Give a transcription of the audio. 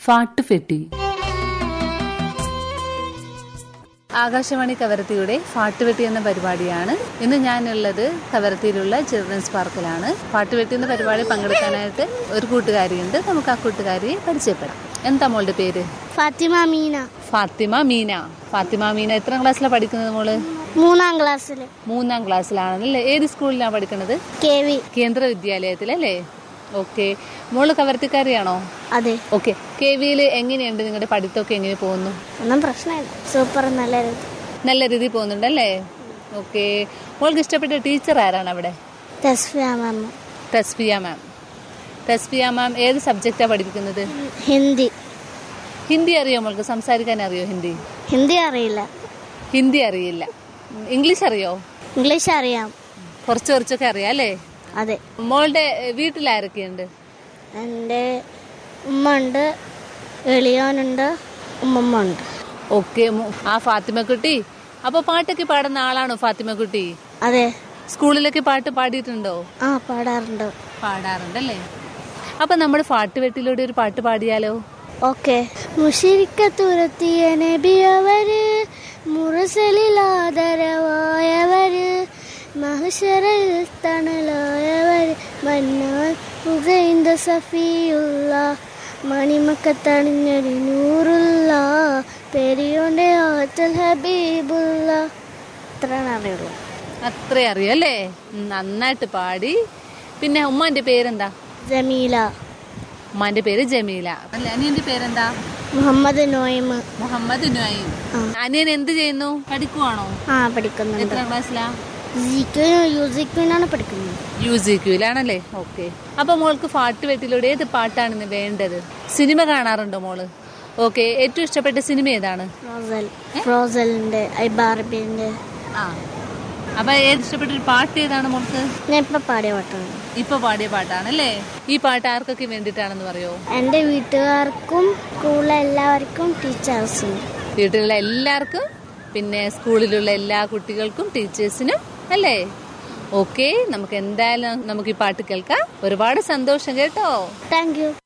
ഫാട്ടുഫെട്ടി ആകാശവാണി കവരത്തിയുടെ ഫാട്ടുവെട്ടി എന്ന പരിപാടിയാണ് ഇന്ന് ഞാനുള്ളത് കവരത്തിയിലുള്ള ചിൽഡ്രൻസ് പാർക്കിലാണ് ഫാട്ടുവെട്ടി എന്ന പരിപാടി പങ്കെടുക്കാനായിട്ട് ഒരു കൂട്ടുകാരിയുണ്ട് നമുക്ക് ആ കൂട്ടുകാരിയെ പരിചയപ്പെടാം എന്താ മോളുടെ പേര് ഫാത്തിമ മീന ഫാത്തിമ മീന ഫാത്തിമ മീന എത്രാം ക്ലാസ്സിലാണ് പഠിക്കുന്നത് മോള് മൂന്നാം ക്ലാസ്സിൽ മൂന്നാം ക്ലാസ്സിലാണല്ലേ ഏത് സ്കൂളിലാണ് പഠിക്കുന്നത് കെ വി കേന്ദ്ര വിദ്യാലയത്തിലല്ലേ ഓക്കെ മോള് കവരത്തിക്കാരിയാണോ അതെ ഓക്കെ കെ വിയിൽ എങ്ങനെയുണ്ട് നിങ്ങളുടെ പഠിത്തമൊക്കെ എങ്ങനെ പോകുന്നു ഒന്നും പ്രശ്നമില്ല സൂപ്പർ നല്ല നല്ല രീതിയിൽ പോകുന്നുണ്ടല്ലേ ഓക്കെ മോൾക്ക് ഇഷ്ടപ്പെട്ട ടീച്ചർ ആരാണ് അവിടെ തസ്ഫിയ മാം തസ്ഫിയ മാം തസ്ഫിയ മാം ഏത് സബ്ജക്റ്റാണ് പഠിപ്പിക്കുന്നത് ഹിന്ദി ഹിന്ദി അറിയോ മോൾക്ക് സംസാരിക്കാൻ അറിയോ ഹിന്ദി ഹിന്ദി അറിയില്ല ഹിന്ദി അറിയില്ല ഉം, ഇംഗ്ലീഷ് അറിയോ ഇംഗ്ലീഷ് അറിയാം കുറച്ച് കുറച്ചൊക്കെ അറിയാം അല്ലേ അതെ മോളുടെ വീട്ടിൽ ആരൊക്കെയുണ്ട് എൻ്റെ ഉമ്മ ഉണ്ട് എളിയോനുണ്ട് ഉമ്മമ്മ ഉണ്ട് ഓക്കെ ആ ഫാത്തിമക്കുട്ടി അപ്പൊ പാട്ടൊക്കെ പാടുന്ന ആളാണോ ഫാത്തിമക്കുട്ടി അതെ സ്കൂളിലൊക്കെ പാട്ട് പാടിയിട്ടുണ്ടോ ആ പാടാറുണ്ട് പാടാറുണ്ടല്ലേ അപ്പൊ നമ്മുടെ പാട്ടുവെട്ടിലൂടെ ഒരു പാട്ട് പാടിയാലോ ഓക്കെ മുഷിരിക്ക തുരത്തിയ നബിയവര് മുറസലിൽ ആദരവായവര് മഹശറിൽ തണലായവര് മന്നാൽ പുകൈന്ത സഫിയുള്ള മണിമക്കത്തണിഞ്ഞൊരു നൂറുള്ള പെരിയോന്റെ ആറ്റൽ ഹബീബുള്ള ഇത്രയാണ് അറിയുള്ളൂ അത്രേ അറിയാം അല്ലേ ഉം, നന്നായിട്ട് പാടി പിന്നെ ഉമ്മാന്റെ പേരെന്താ ജമീല ഉമ്മാന്റെ പേര് ജമീല അല്ലേ അനിയന്റെ പേരെന്താ മുഹമ്മദ് നോയിമ് മുഹമ്മദ് നുഐം ആ. അനിയൻ എന്ത് ചെയ്യുന്നു പഠിക്കുവാണോ ആ പഠിക്കുന്നുണ്ട് എത്ര ക്ലാസ്സിലാ യൂസിക്കുവിനാണ് പഠിക്കുന്നത് യു ജി ക്യൂലാണല്ലേ ഓക്കെ അപ്പൊ മോൾക്ക് പാട്ടുവെട്ടിലൂടെ ഏത് പാട്ടാണ് ഇന്ന് വേണ്ടത് സിനിമ കാണാറുണ്ടോ മോള് ഓക്കെ ഏറ്റവും ഇഷ്ടപ്പെട്ട സിനിമ ഏതാണ് ഫ്രോസൽ ഫ്രോസലിന്റെ ഐ ബാർബിന്റെ ആ അപ്പൊ ഏത് ഇഷ്ടപ്പെട്ട ഒരു പാട്ട് ഏതാണ് മോൾക്ക് ഞാൻ ഇപ്പൊ പാടിയ പാട്ടാണ് ഇപ്പൊ പാടിയ പാട്ടാണല്ലേ ഈ പാട്ട് ആർക്കൊക്കെ വേണ്ടിയിട്ടാണെന്ന് പറയോ എൻ്റെ വീട്ടുകാർക്കും സ്കൂളിലെ എല്ലാവർക്കും ടീച്ചേഴ്സിനും വീട്ടിലുള്ള എല്ലാവർക്കും പിന്നെ സ്കൂളിലുള്ള എല്ലാ കുട്ടികൾക്കും ടീച്ചേഴ്സിനും അല്ലേ ഓക്കെ നമുക്ക് എന്തായാലും നമുക്ക് ഈ പാട്ട് കേൾക്കാം ഒരുപാട് സന്തോഷം കേട്ടോ താങ്ക് യു